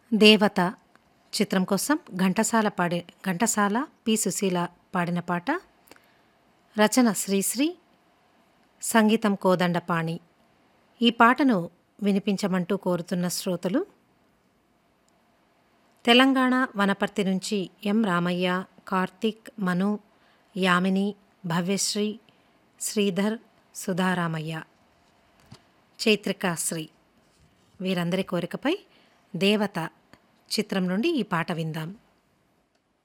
దేవత చిత్రం కోసం ఘంటసాల పాడే ఘంటసాల పి సుశీల పాడిన పాట రచన శ్రీశ్రీ సంగీతం కోదండపాణి ఈ పాటను వినిపించమంటూ కోరుతున్న శ్రోతలు తెలంగాణ వనపర్తి నుంచి ఎం రామయ్య కార్తిక్ మను యామిని భవ్యశ్రీ శ్రీధర్ సుధారామయ్య చైత్రికాశ్రీ వీరందరి కోరికపై దేవత చిత్రం నుండి ఈ పాట విందాం